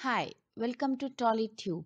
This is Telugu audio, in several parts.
Hi, welcome to TollyTube.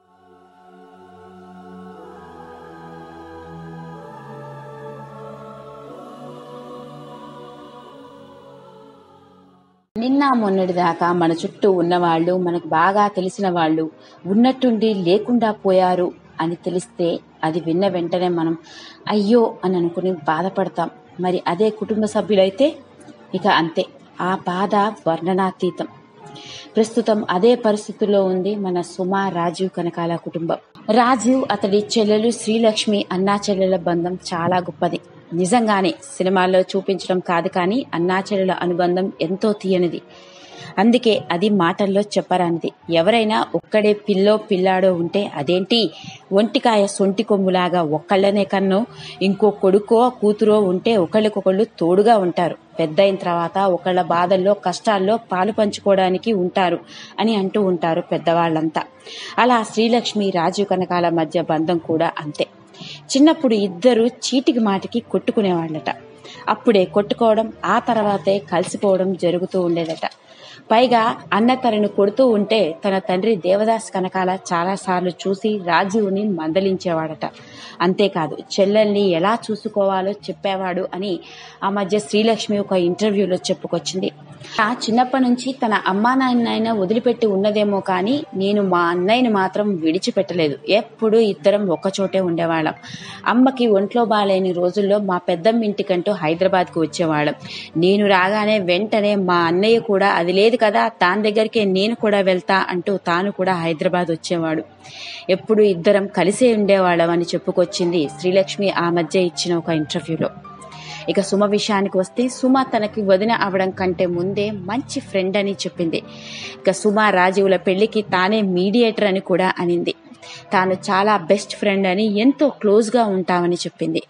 నిన్న మొన్నటి దాకా మన చుట్టూ ఉన్నవాళ్ళు మనకు బాగా తెలిసిన వాళ్ళు ఉన్నట్టుండి లేకుండా పోయారు అని తెలిస్తే అది విన్న వెంటనే మనం అయ్యో అని అనుకుని బాధపడతాం మరి అదే కుటుంబ సభ్యులైతే ఇక అంతే ఆ బాధ వర్ణనాతీతం ప్రస్తుతం అదే పరిస్థితుల్లో ఉంది మన సుమా రాజీవ్ కనకాల కుటుంబం రాజీవ్ అతడి చెల్లెలు శ్రీలక్ష్మి అన్నా చెల్లెల బంధం చాలా గొప్పది నిజంగానే సినిమాల్లో చూపించడం కాదు కానీ అన్నా చెల్లెల అనుబంధం ఎంతో తీయనిది అందుకే అది మాటల్లో చెప్పరానిది ఎవరైనా ఒక్కడే పిల్లో పిల్లాడో ఉంటే అదేంటి ఒంటికాయ సొంటి కొమ్ములాగా ఒక్కళ్ళనే కన్నో ఇంకో కొడుకో కూతురో ఉంటే ఒకళ్ళకొకళ్ళు తోడుగా ఉంటారు పెద్దయిన తర్వాత ఒకళ్ళ బాధల్లో కష్టాల్లో పాలు పంచుకోవడానికి ఉంటారు అని అంటూ ఉంటారు పెద్దవాళ్ళంతా అలా శ్రీలక్ష్మి రాజీవ్ కనకాల మధ్య బంధం కూడా అంతే చిన్నప్పుడు ఇద్దరు చీటికి మాటికి కొట్టుకునేవాళ్ళట అప్పుడే కొట్టుకోవడం ఆ తర్వాతే కలిసిపోవడం జరుగుతూ ఉండేదట పైగా అన్న తనను కొడుతూ ఉంటే తన తండ్రి దేవదాస్ కనకాల చాలాసార్లు చూసి రాజీవ్ని మందలించేవాడట అంతేకాదు చెల్లెల్ని ఎలా చూసుకోవాలో చెప్పేవాడు అని ఆ మధ్య శ్రీలక్ష్మి ఒక ఇంటర్వ్యూలో చెప్పుకొచ్చింది ఆ చిన్నప్పటి నుంచి తన అమ్మా నాయన వదిలిపెట్టి ఉన్నదేమో కానీ నేను మా అన్నయ్యని మాత్రం విడిచిపెట్టలేదు ఎప్పుడు ఇద్దరం ఒక్కచోటే ఉండేవాళ్ళం అమ్మకి ఒంట్లో బాగాలేని రోజుల్లో మా పెద్దమ్మ ఇంటికంటూ హైదరాబాద్కు వచ్చేవాళ్ళం నేను రాగానే వెంటనే మా అన్నయ్య కూడా అది లేదు కదా దాని దగ్గరికే నేను కూడా వెళ్తా అంటూ తాను కూడా హైదరాబాద్ వచ్చేవాడు ఎప్పుడు ఇద్దరం కలిసే ఉండేవాళ్ళం అని చెప్పుకొచ్చింది శ్రీలక్ష్మి ఆ మధ్య ఇచ్చిన ఒక ఇంటర్వ్యూలో ఇక సుమ విషయానికి వస్తే సుమ తనకి వదిన అవడం కంటే ముందే మంచి ఫ్రెండ్ అని చెప్పింది ఇక సుమ రాజీవుల పెళ్లికి తానే మీడియేటర్ అని కూడా అనింది తాను చాలా బెస్ట్ ఫ్రెండ్ అని ఎంతో క్లోజ్గా ఉంటామని చెప్పింది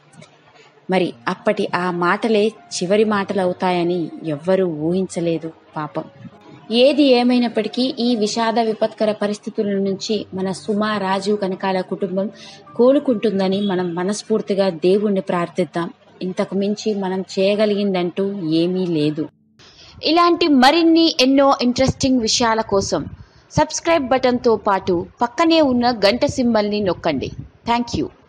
మరి అప్పటి ఆ మాటలే చివరి మాటలు అవుతాయని ఎవ్వరూ ఊహించలేదు పాపం ఏది ఏమైనప్పటికీ ఈ విషాద విపత్కర పరిస్థితుల నుంచి మన సుమ రాజీవ్ కనకాల కుటుంబం కోలుకుంటుందని మనం మనస్ఫూర్తిగా దేవుణ్ణి ప్రార్థిద్దాం ఇంతకు మించి మనం చేయగలిగిందంటూ ఏమీ లేదు ఇలాంటి మరిన్ని ఎన్నో ఇంట్రెస్టింగ్ విషయాల కోసం సబ్స్క్రైబ్ బటన్తో పాటు పక్కనే ఉన్న గంట సింబల్ని నొక్కండి థ్యాంక్ యూ